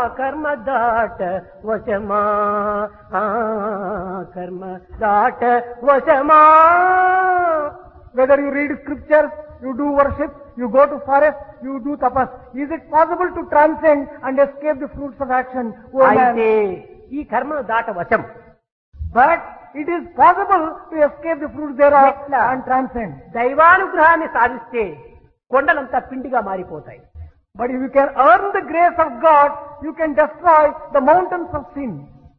కర్మ దాట వశమా ఆ, కర్మ దాట వశమా Whether you read scriptures, you do worship, you go to forest, you do tapas. Is it possible to transcend and escape the fruits of action? Oh అయితే man. ఈ కర్మను దాట వశం But it is possible to escape the fruits thereof ఎట్లా? and transcend. దైవానుగ్రహాన్ని సాధిస్తే కొండలంతా పిండిగా మారిపోతాయి But if you can earn the grace of God, you can destroy the mountains of sin.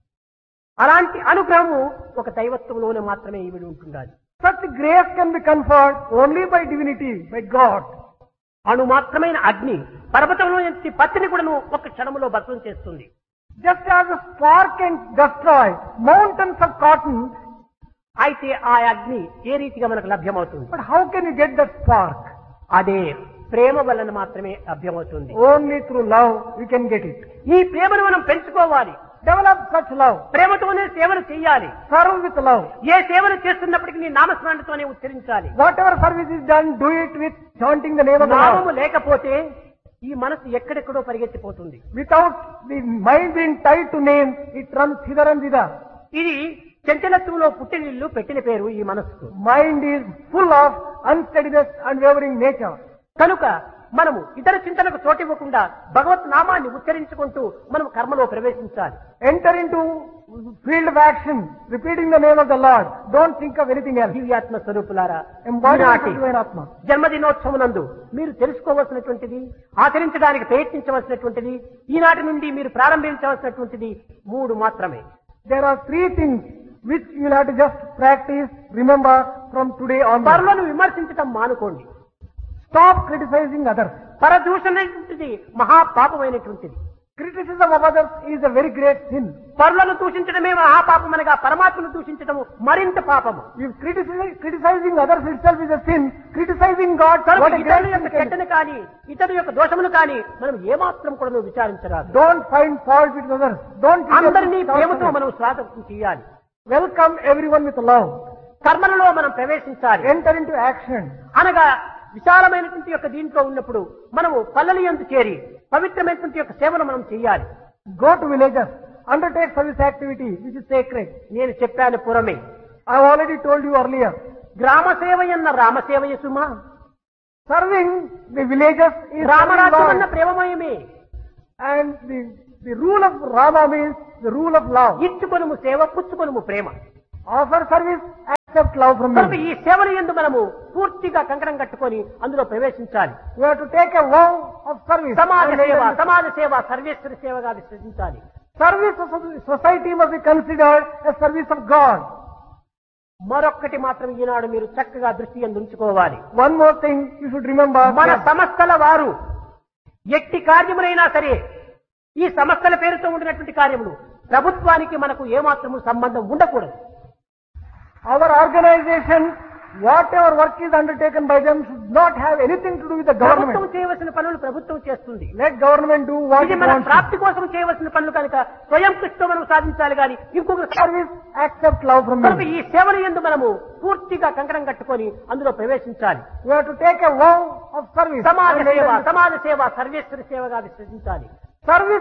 అలాంటి అనుగ్రహము ఒక దైవత్వంలోనే మాత్రమే ఇవిడి ఉంటుండాలి Such grace can be conferred only by divinity, by God. అణు మాత్రమైన అగ్ని పర్వతంలో నుంచి పత్తిని కూడా ఒక క్షణంలో భస్మం చేస్తుంది Just as a spark can destroy mountains of cotton, అయితే ఆ అగ్ని ఏ రీతిగా మనకు లభ్యమవుతుంది but how can you get that spark? అదే ప్రేమ వలన మాత్రమే లభ్యమవుతుంది Only through love we can get it. ఈ ప్రేమను మనం పెంచుకోవాలి Develop such love. ప్రేమతోనే సేవలు చేయాలి Serve with love. ఏ సేవలు చేస్తున్నప్పటికీ నీ నామస్మరణతోనే ఉచ్చరించాలి Whatever service is done, do it with chanting the name of the నామము Lord. లేకపోతే ఈ మనసు ఎక్కడెక్కడో పరిగెత్తిపోతుంది Without the mind being tied to name, it runs hither and thither. ఇది చంచలత్వంలో పుట్టినిల్లు పెట్టిన పేరు ఈ మనస్సుకు Mind is full of unsteadiness and wavering nature. కనుక మనము ఇతర చింతనకు చోటివ్వకుండా భగవత్ నామాన్ని ఉచ్చరించుకుంటూ మనం కర్మలో ప్రవేశించాలి Enter into field of action, repeating the name of the Lord. Don't think of anything else. దివ్యాత్మ స్వరూపులారా Embodiment ఈనాటి of divine Atma. జన్మదినోత్సవనందు మీరు తెలుసుకోవలసినటువంటిది ఆచరించడానికి ప్రయత్నించవలసినటువంటిది ఈనాటి నుండి మీరు ప్రారంభించవలసినటువంటిది మూడు మాత్రమే There are three things which you will have to just practice, remember from today onwards. పరులను విమర్శించటం మానుకోండి Stop criticizing others. పరదూషణటువంటిది మహాపాపమైనటువంటిది Criticism of others is a very great sin. పరులను దూషించడమే మహాపాపం అనగా పరమాత్మను దూషించడము మరింత పాపము If critici- criticizing others itself is a sin, criticizing God, కనుక what a ఇతరుల great యొక్క sin. చెడ్డను కానీ ఇతరుల యొక్క దోషమును కానీ మనం ఏమాత్రం కూడా నువ్వు విచారించరాదు Don't find fault with others. Don't అందరినీ criticize ప్రేమతో others. మనం స్వాగతం చేయాలి Welcome everyone with love. కర్మలలో మనం ప్రవేశించాలి Enter into action. అనగా విశాలమైనటువంటి యొక్క దీంట్లో ఉన్నప్పుడు మనము పల్లెల ఎందు చేరి పవిత్రమైనటువంటి యొక్క సేవను మనం చేయాలి Go to villages. Undertake service activity which is sacred. నేను చెప్పాను పురమే I have already told you earlier. గ్రామ సేవ ఎన్న రామసేవయ సుమా Serving the villages is serving రామరాజ్యం అన్న Lord. ప్రేమమయమే And the, the rule of Rama means the rule of love. ఇచ్చుకొనుము సేవ పుచ్చుకొనుము ప్రేమ Offer service, accept love from కనుక me. ఈ సేవల ఎందు మనము పూర్తిగా కంకణం కట్టుకొని అందులో ప్రవేశించాలి You have to take a vow of service. సమాజ And సేవ then సమాజ సేవ సర్వేశ్వర సేవగా విశ్వసించాలి Service of the society must be considered a service of God. మరొక్కటి మాత్రం ఈనాడు మీరు చక్కగా దృష్టి ఎందు ఉంచుకోవాలి One more thing you should remember. మన that సంస్థల వారు ఎట్టి కార్యములైనా సరే ఈ సంస్థల పేరుతో ఉండినటువంటి కార్యములు ప్రభుత్వానికి మనకు ఏమాత్రము సంబంధం ఉండకూడదు Our organization, whatever work is undertaken by them should not have anything to do with the ప్రభుత్వం government. చేయవలసిన పనులు ప్రభుత్వం చేస్తుంది Let government do what ఇది it మన wants. to. ప్రాప్తి కోసం చేయవలసిన పనులు కనుక స్వయం కృషితో మనం సాధించాలి కానీ ఇంకొక Service, accept love from కనుక me. ఈ సేవల ఎందు మనము పూర్తిగా కంకణం కట్టుకొని అందులో ప్రవేశించాలి You have to take a vow of service. సమాజ And then సేవ సమాజ సేవ సర్వేశ్వర సేవగా విశ్వసించాలి Service